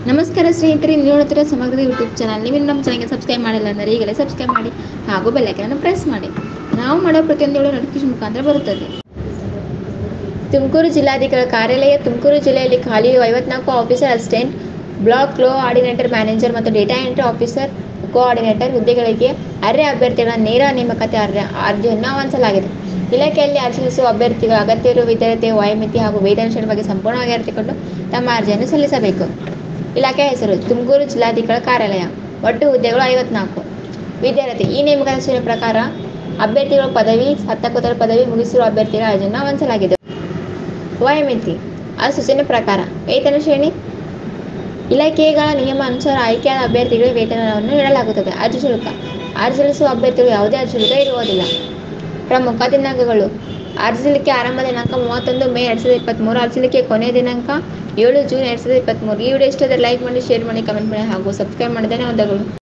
ನಮಸ್ಕಾರ ಸ್ನೇಹಿತರೆ ನೀವು ನೋಡ್ತಿರೋ ಸಮಗ್ರ ಯೂಟ್ಯೂಬ್ ಚಾನಲ್ ನೀವು ನಮ್ಮ ಚಾನಲ್ಗೆ ಸಬ್ಸ್ಕ್ರೈಬ್ ಮಾಡಿಲ್ಲ ಅಂದರೆ ಈಗಲೇ ಸಬ್ಸ್ಕ್ರೈಬ್ ಮಾಡಿ ಹಾಗೂ ಬೆಲ್ಲೈಕನನ್ನು ಪ್ರೆಸ್ ಮಾಡಿ ನಾವು ಮಾಡೋ ಪ್ರತಿಯೊಂದು ವಿಡಿಯೋ ನೋಟಿಫಿಕೇಶನ್ ಮುಖಾಂತರ ಬರುತ್ತದೆ ತುಮಕೂರು ಜಿಲ್ಲಾಧಿಕಾರಿ ಕಾರ್ಯಾಲಯ ತುಮಕೂರು ಜಿಲ್ಲೆಯಲ್ಲಿ ಖಾಲಿ ಐವತ್ನಾಲ್ಕು officer assistant block coordinator manager ಮತ್ತು ಡೇಟಾ ಎಂಟ್ರಿ ಆಫೀಸರ್ ಕೋಆರ್ಡಿನೇಟರ್ ಹುದ್ದೆಗಳಿಗೆ ಅರ್ಹ ಅಭ್ಯರ್ಥಿಗಳ ನೇರ ನೇಮಕಾತಿ ಅರ್ಹ ಅರ್ಜಿಯನ್ನು ಆಹ್ವಾನಿಸಲಾಗಿದೆ ಇಲಾಖೆಯಲ್ಲಿ ಅರ್ಜಿ ಸಲ್ಲಿಸುವ ಅಭ್ಯರ್ಥಿಗಳ ಅಗತ್ಯ ಇರುವ ವಿದ್ಯಾರ್ಥಿ ವಯೋಮಿತಿ ಹಾಗೂ ವೇತನ ಶ್ರೇಣಿ ಬಗ್ಗೆ ಸಂಪೂರ್ಣವಾಗಿ ಅರಿತುಕೊಂಡು ತಮ್ಮ ಅರ್ಜಿಯನ್ನು ಸಲ್ಲಿಸಬೇಕು ಇಲಾಖೆ ಹೆಸರು ತುಮಕೂರು ಜಿಲ್ಲಾಧಿಕಾರಿ ಕಾರ್ಯಾಲಯ ಒಟ್ಟು ಹುದ್ದೆಗಳು ಐವತ್ನಾಲ್ಕು ವಿದ್ಯಾರ್ಥಿ ಈ ನೇಮಕಾತಿ ಸೂಚನೆ ಪ್ರಕಾರ ಅಭ್ಯರ್ಥಿಗಳು ಪದವಿ ಸ್ನಾತಕೋತ್ತರ ಪದವಿ ಮುಗಿಸಿರುವ ಅಭ್ಯರ್ಥಿಗಳ ಅರ್ಜಿಯನ್ನು ಆಹ್ವಾನಿಸಲಾಗಿದೆ ವಯೋಮಿತಿ ಆ ಸೂಚನೆ ಪ್ರಕಾರ ವೇತನ ಶ್ರೇಣಿ ಇಲಾಖೆಗಳ ನಿಯಮ ಅನುಸಾರ ಆಯ್ಕೆಯಾದ ಅಭ್ಯರ್ಥಿಗಳಿಗೆ ವೇತನವನ್ನು ನೀಡಲಾಗುತ್ತದೆ ಅರ್ಜಿ ಶುಲ್ಕ ಅರ್ಜಿ ಸಲ್ಲಿಸುವ ಅಭ್ಯರ್ಥಿಗಳು ಯಾವುದೇ ಅರ್ಜಿ ಶುಲ್ಕ ಇರುವುದಿಲ್ಲ ಪ್ರಮುಖ ದಿನಾಂಕಗಳು ಅರ್ಜಿ ಸಲ್ಲಿಕೆ ಆರಂಭ ದಿನಾಂಕ ಮೂವತ್ತೊಂದು ಮೇ ಎರಡು ಸಾವಿರದ ಇಪ್ಪತ್ತ್ಮೂರು ಅರ್ಜಿ ಸಲ್ಲಿಕೆ ಕೊನೆಯ ದಿನಾಂಕ ಏಳು ಜೂನ್ ಎರಡು ಸಾವಿರದ ಇಪ್ಪತ್ತ್ಮೂರು ಈ ವಿಡಿಯೋ ಇಷ್ಟದ ಲೈಕ್ ಮಾಡಿ ಶೇರ್ ಮಾಡಿ ಕಮೆಂಟ್ ಮಾಡಿ ಹಾಗೂ ಸಬ್ಸ್ಕ್ರೈಬ್ ಮಾಡಿದ್ದೇನೆ ಧನ್ಯವಾದಗಳು